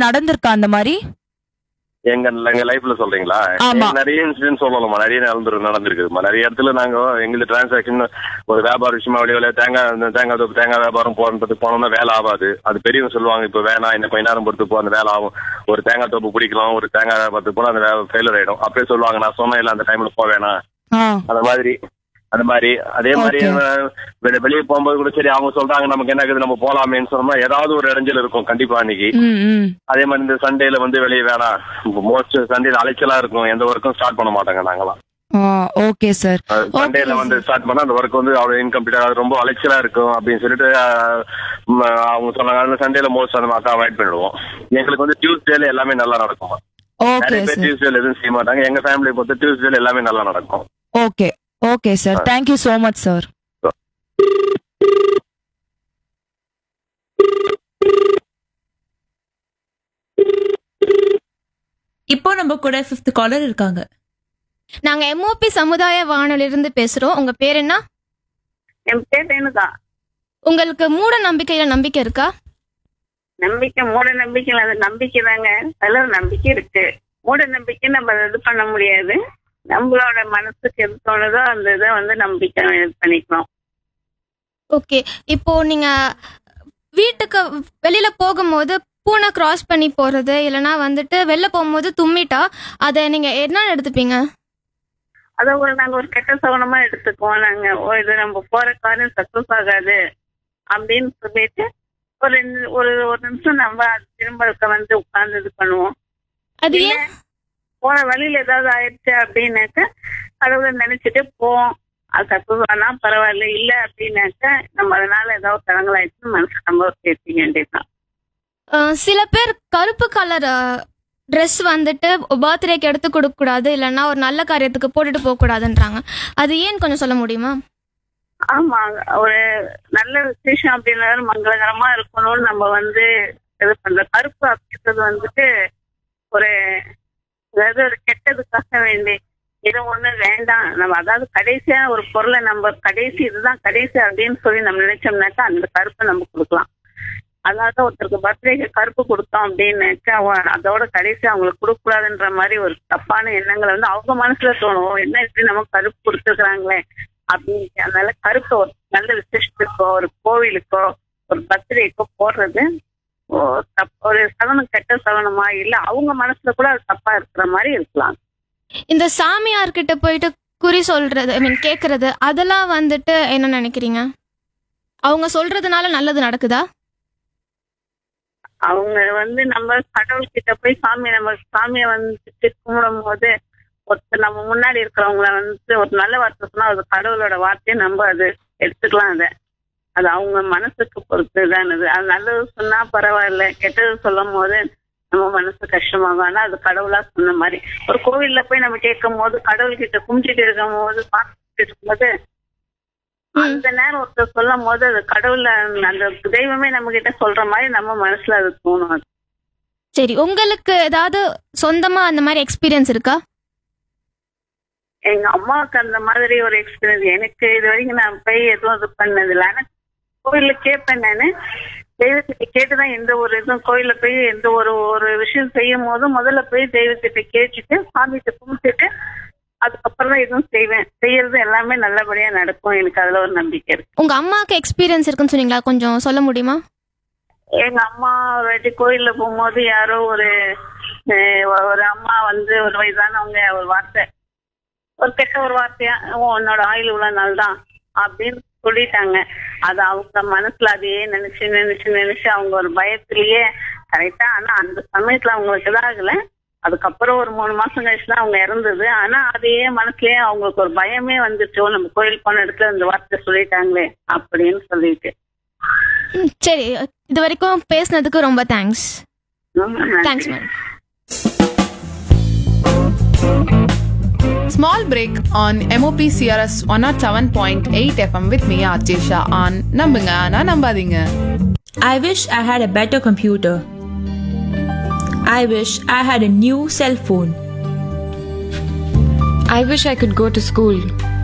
நடந்திருக்கா அந்த மாதிரி எங்க எங்க லைஃப்ல சொல்றீங்களா ஆமா. நிறைய இன்சிடென்ட் சொல்லலாமா நிறைய நடந்து நடந்திருக்குதுமா நிறைய இடத்துல நாங்க எங்களுக்கு டிரான்சாக்ஷன் ஒரு வியாபார விஷயமா வெளியே வெளியே தேங்காய் இந்த தேங்காய் தோப்பு தேங்காய் வியாபாரம் போறதுக்கு போனோம்னா வேலை ஆகாது அது பெரியவங்க சொல்லுவாங்க இப்ப வேணாம் இன்னும் கொஞ்ச நேரம் பொறுத்து போ அந்த வேலை ஆகும் ஒரு தேங்காய் தோப்பு பிடிக்கலாம் ஒரு தேங்காய் வியாபாரத்துக்கு போனா அந்த வேலை ஃபெயிலர் ஆயிடும் அப்படியே சொல்லுவாங்க நான் சொன்னேன் இல்ல அந்த டைம்ல போக வேணாம் ஆ அந்த மாதிரி அந்த மாதிரி அதே மாதிரி Okay. அஹ், வெளி- வெளியே போகும்போது கூட சரி அவங்க சொல்றாங்க நமக்கு என்ன இருக்குது நம்ம போலாமேன்னு சொன்னோம்னா ஏதாவது ஒரு இடைஞ்சல் இருக்கும் கண்டிப்பா அன்னைக்கு ம் ம் அதே மாதிரி இந்த சண்டேல வந்து வெளியே வேணாம் மோஸ்ட் சண்டேல அலைச்சலா இருக்கும் எந்த ஒர்க்கும் ஸ்டார்ட் பண்ண மாட்டாங்க நாங்களாம் ஆ ஓகே சார் சண்டேல வந்து ஸ்டார்ட் பண்ணா அந்த ஒர்க் வந்து அவ்வளவு இன்கம்ப்ளீட் அது ரொம்ப அலைச்சலா இருக்கும் அப்படின்னு சொல்லிட்டு அஹ், ம, அவங்க சொன்னாங்க அந்த சண்டேல மோஸ்ட் அந்த மாதிரி அவாய்ட் பண்ணிடுவோம் எங்களுக்கு வந்து டியூஸ்டேல எல்லாமே நல்லா நடக்கும் ஓகே நிறைய பேர் சார் டியூஸ்டேல எதுவும் செய்ய மாட்டாங்க எங்க ஃபேமிலி பொறுத்த டியூஸ்டேல எல்லாமே நல்லா நடக்கும் okay okay sir thank you so much sir இப்போ நம்ம கூட ஃபிஃப்த் காலர் இருக்காங்க நாங்க எம்ஓபி சமுதாய வானொலியிலிருந்து பேசுறோம் உங்க பேர் என்ன என் பேர் ரேணுகா உங்களுக்கு மூட நம்பிக்கையில நம்பிக்கை இருக்கா நம்பிக்கை மூட நம்பிக்கை அது நம்பிக்கை தாங்க அதில் நம்பிக்கை இருக்கு மூட நம்பிக்கை நம்ம இது பண்ண முடியாது நம்மளோட மனசுக்கு எது தோணுதோ அந்த இதை வந்து நம்பிக்கை இது பண்ணிக்கலாம் ஓகே இப்போ நீங்க வீட்டுக்கு வெளியில போகும்போது பூனை கிராஸ் பண்ணி போறது இல்லனா வந்துட்டு வெளில போகும்போது தும்மிட்டா அதை நீங்க என்ன எடுத்துப்பீங்க அதை ஒரு நாங்க ஒரு கெட்ட சவனமா எடுத்துக்குவோம் நாங்க ஓ இது நம்ம போற காரியம் சக்சஸ் ஆகாது அப்படின்னு சொல்லிட்டு ஒரு ரெண்டு- ஒரு ஒரு நிமிஷம் நம்ம அது திரும்ப இருக்க வந்து உட்கார்ந்து இது பண்ணுவோம் அது இல்ல, ஏன் போன வழியில ஏதாவது ஆயிடுச்சு அப்படின்னாக்க கடவுளை நினைச்சிட்டு போவோம் அது சக்சஸ் ஆனா பரவாயில்ல இல்ல அப்படின்னாக்க நம்ம அதனால ஏதாவது தடங்கள் ஆயிடுச்சு மனசு நம்ம சேர்த்திக்க வேண்டியதுதான் அஹ், சில பேர் கருப்பு கலர் ட்ரெஸ் வந்துட்டு பர்த்டேக்கு எடுத்து கொடுக்க கூடாது இல்லைன்னா ஒரு நல்ல காரியத்துக்கு போட்டுட்டு போக கூடாதுன்றாங்க அது ஏன் கொஞ்சம் சொல்ல முடியுமா ஆமா ஒரு நல்ல விசேஷம் அப்படின்னாலும் மங்களகரமா இருக்கணும்னு நம்ம வந்து இது பண்ற கருப்பு அப்படின்றது வந்துட்டு ஒரு அதாவது ஒரு கெட்டதுக்காக வேண்டி இது ஒண்ணு வேண்டாம் நம்ம அதாவது கடைசியா ஒரு பொருளை நம்ம கடைசி இதுதான் கடைசி அப்படின்னு சொல்லி நம்ம நினைச்சோம்னாக்கா அந்த கருப்பை நம்ம கொடுக்கலாம் அதாவது ஒருத்தருக்கு பர்த்டேக்கு கருப்பு கொடுத்தோம் அப்படின்னாக்கா அவ- அதோட கடைசி அவங்களுக்கு கொடுக்க கூடாதுன்ற மாதிரி ஒரு தப்பான எண்ணங்களை வந்து அவங்க மனசுல தோணும் ஓ, என்ன இப்படி நம்ம கருப்பு கொடுத்துருக்காங்களே அப்படின்னு அதனால கருப்பு ஒரு நல்ல விசேஷத்துக்கோ ஒரு கோவிலுக்கோ ஒரு பர்த்டேக்கோ போடுறது ஓ, தப்- ஒரு சகனம் கெட்ட சகனமா இல்ல அவங்க மனசுல கூட அது தப்பா இருக்கிற மாதிரி இருக்கலாம் இந்த சாமியார்கிட்ட போயிட்டு குறி சொல்றது ஐ மீன் கேக்குறது அதெல்லாம் வந்துட்டு என்ன நினைக்கிறீங்க அவங்க சொல்றதுனால நல்லது நடக்குதா அவங்க வந்து நம்ம கடவுள் கிட்ட போய் சாமி நம்ம சாமியை வந்துட்டு கும்பிடும் போது ஒருத்தர் நம்ம முன்னாடி இருக்கிறவங்கள வந்து ஒரு நல்ல வார்த்தை சொன்னா அது கடவுளோட வார்த்தையை நம்ம அது எடுத்துக்கலாம் அதை அது அவங்க மனசுக்கு பொறுத்து தான் அது அது நல்லது சொன்னா பரவாயில்ல கெட்டது சொல்லும் போது நம்ம மனசு கஷ்டமாகும் ஆனா அது கடவுளா சொன்ன மாதிரி ஒரு கோவில்ல போய் நம்ம கேட்கும் போது கடவுள் கிட்ட கும்பிட்டுட்டு இருக்கும் போது பார்த்துட்டு இருக்கும்போது அந்த நேரம் ஒருத்தர் சொல்லும் போது அது கடவுள அந்த தெய்வமே நம்ம கிட்ட சொல்ற மாதிரி நம்ம மனசுல அது தோணும் அது. சரி உங்களுக்கு ஏதாவது சொந்தமா அந்த மாதிரி எக்ஸ்பீரியன்ஸ் இருக்கா எங்க அம்மாவுக்கு அந்த மாதிரி ஒரு எக்ஸ்பீரியன்ஸ் எனக்கு இது வரைக்கும் நான் போய் எதுவும் இது பண்ணது இல்லை ஆனா கோயில்ல கேட்பேன் நானு தெய்வத்திட்ட கேட்டுதான் எந்த ஒரு இதுவும் கோயில்ல போய் எந்த ஒரு ஒரு விஷயம் செய்யும் போதும் முதல்ல போய் தெய்வத்திட்ட கேட்டுட்டு சாமிகிட்ட கும்பிட்டுட்டு அதுக்கப்புறம் தான் எதுவும் செய்வேன் செய்யறது எல்லாமே நல்லபடியா நடக்கும் எனக்கு அதுல ஒரு நம்பிக்கை இருக்கு உங்க அம்மாவுக்கு எக்ஸ்பீரியன்ஸ் இருக்குன்னு சொன்னீங்களா கொஞ்சம் சொல்ல முடியுமா எங்க அம்மா ஒரு வாட்டி கோயில்ல போகும்போது யாரோ ஒரு அஹ், ஒரு அம்மா வந்து ஒரு வயதானவங்க ஒரு வார்த்தை ஒரு கெட்ட ஒரு வார்த்தையா "ஓ, உன்னோட ஆயுள் இவ்வளவு நாள் தான் அப்படின்னு சொல்லிட்டாங்க அது அவங்க மனசுல அதையே நினைச்சு நினைச்சு நினைச்சு அவங்க ஒரு பயத்திலேயே கரெக்டா ஆனா அந்த சமயத்துல அவங்களுக்கு இதாகல அதுக்கப்புறம் ஒரு மூணு மாசம் கழிச்சு தான் அவங்க இறந்தது ஆனா அதையே மனசுலயே அவங்களுக்கு ஒரு பயமே வந்துச்சோ நம்ம கோயில் போன இடத்துல இந்த வார்த்தை சொல்லிட்டாங்களே அப்படின்னு சொல்லிட்டு ம், சரி இது வரைக்கும் பேசுனதுக்கு ரொம்ப தேங்க்ஸ் உம், நன்றி. Thanks ma'am Small break on MOP CRS 107.8 FM with me, Archesha, on நம்புங்க ஆனா நம்பாதீங்க I wish I had a better computer. I wish I had a new cell phone. I wish I could go to school.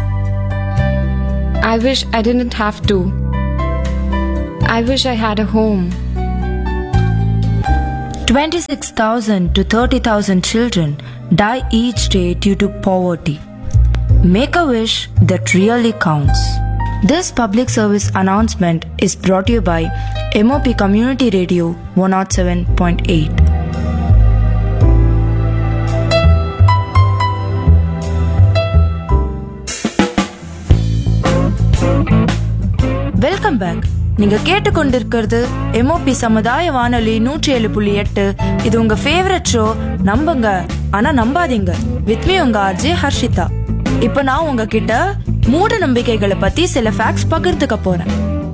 I wish I didn't have to. I wish I had a home. 26,000 to 30,000 children die each day due to poverty. Make a wish that really counts. This public service announcement is brought to you by MOP Community Radio 107.8. Welcome back நீங்க கேட்டுக்கொண்டிருக்கிறது MOP சமுதாய வானொலி நூற்றி ஏழு புள்ளி எட்டு இது உங்க ஃபேவரட் ஷோ நம்புங்க ஆனா நம்பாதீங்க வித் மீ உங்க ஆர்ஜே ஹர்ஷிதா இப்போ நான் உங்ககிட்ட மூட நம்பிக்கைகளை பத்தி சில ஃபேக்ட்ஸ் பகிர்ந்துக்க போறேன்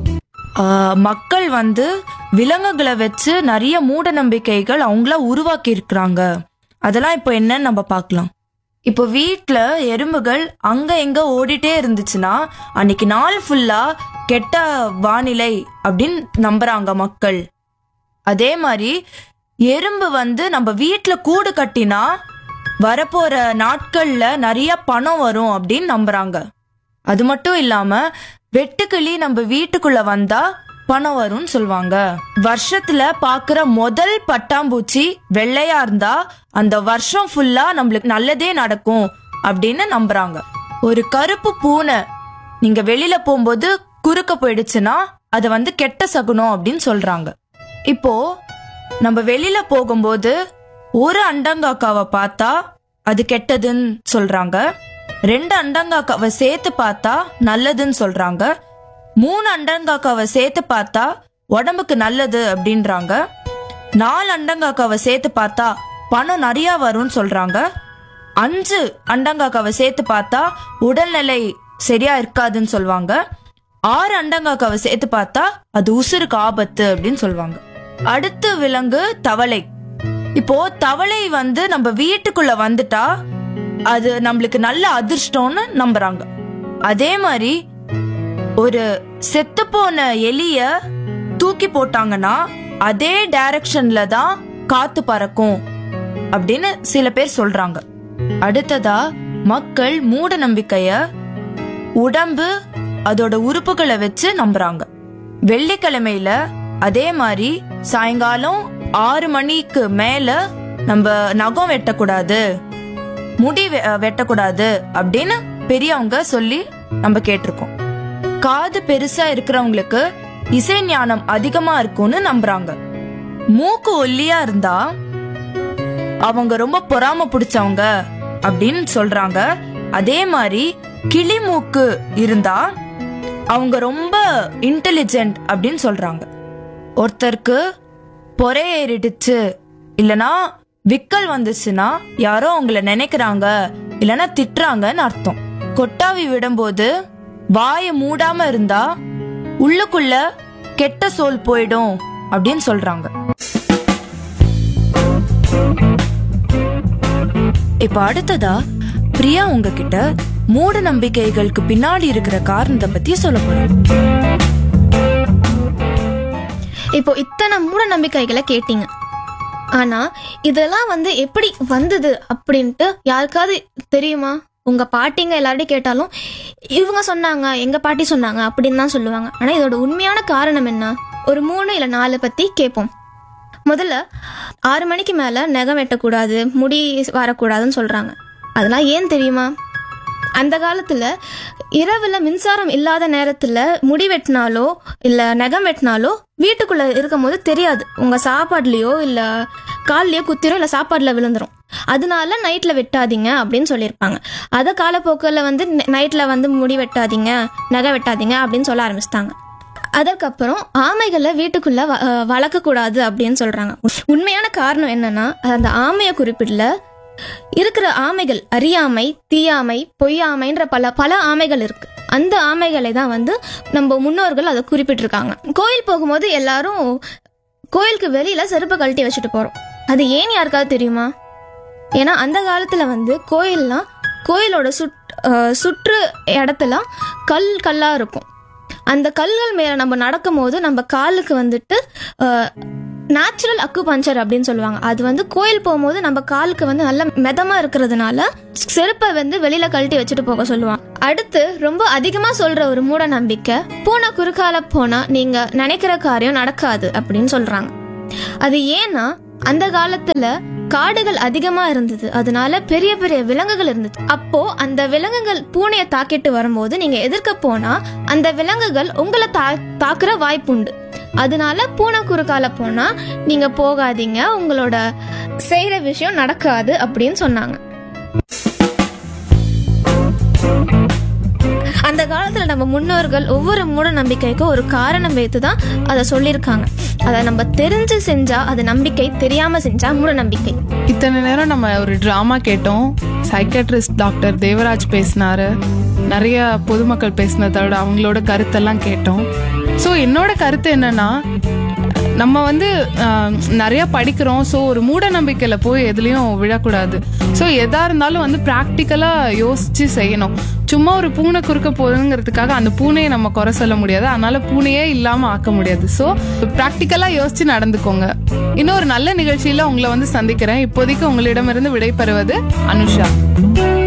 ஆஹ், மக்கள் வந்து விலங்குகளை வச்சு நிறைய மூட நம்பிக்கைகள் அவங்கள உருவாக்கி இருக்கிறாங்க அதெல்லாம் இப்போ என்னன்னு நம்ம பார்க்கலாம் இப்போ வீட்ல எறும்புகள் அங்க எங்க ஓடிட்டே இருந்துச்சுன்னா அன்னைக்கு நாள் ஃபுல்லா கெட்ட வானிலை அப்படின்னு நம்புறாங்க மக்கள் அதே மாதிரி எறும்பு வந்து நம்ம வீட்ல கூடு கட்டினா வரப்போற நாட்கள்ல நிறைய பணம் வரும் அப்படின்னு நம்புறாங்க அது மட்டும் இல்லாம வெட்டுக்கிளி நம்ம வீட்டுக்குள்ள வந்தா பணம் வரும்னு சொல்லுவாங்க வருஷத்துல பாக்குற முதல் பட்டாம்பூச்சி வெள்ளையா இருந்தா அந்த வருஷம் ஃபுல்லா நம்மளுக்கு நல்லதே நடக்கும் அப்படின்னு நம்புறாங்க ஒரு கருப்பு பூனை நீங்க வெளியில போகும்போது குறுக்க போயிடுச்சுன்னா அதை வந்து கெட்ட சகுனம் அப்படின்னு சொல்றாங்க இப்போ நம்ம வெளியில போகும்போது ஒரு அண்டங்காக்காவை பார்த்தா அது கெட்டதுன்னு சொல்றாங்க ரெண்டு அண்டங்காக்காவை சேர்த்து பார்த்தா நல்லதுன்னு சொல்றாங்க மூணு அண்டங்காக்காவை சேர்த்து பார்த்தா உடம்புக்கு நல்லது அப்படின்றாங்க நாலு அண்டங்காக்காவை சேர்த்து பார்த்தா பணம் நிறைய வரும்னு சொல்றாங்க அஞ்சு அண்டங்காக்காவை சேர்த்து பார்த்தா உடல்நிலை சரியா இருக்காதுன்னு சொல்லுவாங்க ஆறு அண்டங்காக்காவை சேர்த்து பார்த்தா அது உசுருக்கு ஆபத்து அப்படின்னு சொல்லுவாங்க அடுத்து விலங்கு தவளை இப்போ தவளை வந்து நம்ம வீட்டுக்குள்ள வந்துட்டா அது நம்மளுக்கு நல்ல அதிர்ஷ்டம்னு நம்புறாங்க அதே மாதிரி ஒரு செத்து போன எலிய தூக்கி போட்டாங்கன்னா அதே டைரக்ஷன்ல தான் காத்து பறக்கும் அப்படின்னு சில பேர் சொல்றாங்க அடுத்ததா மக்கள் மூட நம்பிக்கைய உடம்பு அதோட உறுப்புகளை வச்சு நம்புறாங்க வெள்ளிக்கிழமையில அதே மாதிரி சாயங்காலம் ஆறு மணிக்கு மேல நம்ம நகம் வெட்டக்கூடாது முடி வெ- வெட்டக்கூடாது அப்படின்னு பெரியவங்க சொல்லி நம்ம கேட்டிருக்கோம் காது பெருசா இருக்கிறவங்களுக்கு இசை ஞானம் அதிகமா இருக்கும்னு நம்புறாங்க மூக்கு ஒல்லியா இருந்தா அவங்க ரொம்ப பொறாம பிடிச்சவங்க அப்படின்னு சொல்றாங்க அதே மாதிரி கிளி மூக்கு இருந்தா அவங்க ரொம்ப இன்டெலிஜென்ட் அப்படின்னு சொல்றாங்க ஒருத்தருக்கு பொறை ஏறிடுச்சு இல்லனா விக்கல் வந்துச்சுன்னா யாரோ அவங்கள நினைக்கிறாங்க இல்லனா திட்டுறாங்கன்னு அர்த்தம் கொட்டாவி விடும்போது வாயை மூடாம இருந்தா உள்ளுக்குள்ள கெட்ட சோல் போயிடும் அப்படின்னு சொல்றாங்க இப்ப அடுத்ததா பிரியா உங்ககிட்ட மூட நம்பிக்கைகளுக்கு பின்னாடி இருக்கிற காரணத்தை பத்தி சொல்ல போறேன் இப்போ இத்தனை மூட நம்பிக்கைகளை கேட்டீங்க ஆனா இதெல்லாம் வந்து எப்படி வந்தது அப்படின்ட்டு யாருக்காவது தெரியுமா உங்க பாட்டிங்க எல்லார்டையும் கேட்டாலும் இவங்க சொன்னாங்க எங்க பாட்டி சொன்னாங்க அப்படின்னு தான் சொல்லுவாங்க ஆனா இதோட உண்மையான காரணம் என்ன ஒரு மூணு இல்ல நாலு பத்தி கேட்போம் முதல்ல ஆறு மணிக்கு மேல நகம் வெட்டக்கூடாது முடி வரக்கூடாதுன்னு சொல்றாங்க அதெல்லாம் ஏன் தெரியுமா அந்த காலத்துல இரவுல மின்சாரம் இல்லாத நேரத்துல முடி வெட்டினாலோ இல்ல நகம் வெட்டினாலோ வீட்டுக்குள்ள இருக்கும்போது தெரியாது உங்க சாப்பாடுலயோ இல்ல கால்லயோ குத்திரும் இல்ல சாப்பாடுல விழுந்துரும் அதனால நைட்ல வெட்டாதீங்க அப்படின்னு சொல்லியிருப்பாங்க அதை காலப்போக்கில் வந்து நைட்ல வந்து முடி வெட்டாதீங்க நகை வெட்டாதீங்க அப்படின்னு சொல்ல ஆரம்பிச்சிட்டாங்க அதற்கப்புறம் ஆமைகளை வீட்டுக்குள்ள வ- அஹ் வளர்க்கக்கூடாது அப்படின்னு சொல்றாங்க உண்மையான காரணம் என்னன்னா அந்த ஆமையை குறிப்பிடல இருக்கிற ஆமைகள் அறியாமை தீயாமை பொய்யாமைன்ற பல பல ஆமைகள் இருக்கு அந்த ஆமைகளை தான் வந்து நம்ம முன்னோர்கள் அதை குறிப்பிட்டிருக்காங்க கோயில் போகும்போது எல்லாரும் கோயிலுக்கு வெளியில செருப்பு கழட்டி வச்சுட்டு போறோம் அது ஏன் யாருக்காவது தெரியுமா ஏன்னா அந்த காலத்துல வந்து கோயில்லாம் கோயிலோட சுட் அஹ் சுற்று இடத்துல கல் கல்லா இருக்கும் அந்த கல்கள் மேல நம்ம நடக்கும்போது நம்ம காலுக்கு வந்துட்டு நேச்சுரல் அக்கு பஞ்சர் அப்படின்னு சொல்லுவாங்க அது வந்து கோயில் போகும்போது நம்ம காலுக்கு வந்து நல்ல மிதமா இருக்கிறதுனால செருப்பை வந்து வெளியில கழட்டி வச்சுட்டு போக சொல்லுவாங்க அடுத்து ரொம்ப அதிகமா சொல்ற ஒரு மூட நம்பிக்கை பூனை குறுக்கால போனா நீங்க நினைக்கிற காரியம் நடக்காது அப்படின்னு சொல்றாங்க அது ஏன்னா அந்த காலத்துல காடுகள் அதிகமா இருந்தது அதனால பெரிய பெரிய விலங்குகள் இருந்தது அப்போ அந்த விலங்குகள் பூனையை தாக்கிட்டு வரும்போது நீங்க எதிர்க்க போனா அந்த விலங்குகள் உங்களை தா தாக்குற வாய்ப்புண்டு அதனால பூனை குறுக்கால போனா நீங்க போகாதீங்க உங்களோட செய்யற விஷயம் நடக்காது அப்படின்னு சொன்னாங்க அந்த காலத்துல நம்ம முன்னோர்கள் ஒவ்வொரு மூட நம்பிக்கைக்கும் ஒரு காரணம் வைத்து தான் அதை சொல்லியிருக்காங்க அதை நம்ம தெரிஞ்சு செஞ்சா அது நம்பிக்கை தெரியாம செஞ்சா மூட நம்பிக்கை இத்தனை நேரம் நம்ம ஒரு ட்ராமா கேட்டோம் சைக்கட்ரிஸ்ட் டாக்டர் தேவராஜ் பேசினாரு நிறைய பொதுமக்கள் பேசினதோட அவங்களோட கருத்தெல்லாம் கேட்டோம் ஸோ என்னோட கருத்து என்னன்னா நம்ம வந்து ஆஹ், நிறைய படிக்கிறோம் ஸோ ஒரு மூட நம்பிக்கையில போய் எதுலேயும் விழக்கூடாது ஸோ எதா இருந்தாலும் வந்து ப்ராக்டிக்கலாக யோசிச்சு செய்யணும் சும்மா ஒரு பூனை குறுக்க போகுதுங்கிறதுக்காக அந்த பூனையை நம்ம குறை சொல்ல முடியாது அதனால பூனையே இல்லாமல் ஆக்க முடியாது ஸோ ப்ராக்டிக்கலாக யோசிச்சு நடந்துக்கோங்க இன்னும் ஒரு நல்ல நிகழ்ச்சியில உங்களை வந்து சந்திக்கிறேன் இப்போதைக்கு உங்களிடமிருந்து விடைபெறுவது அனுஷா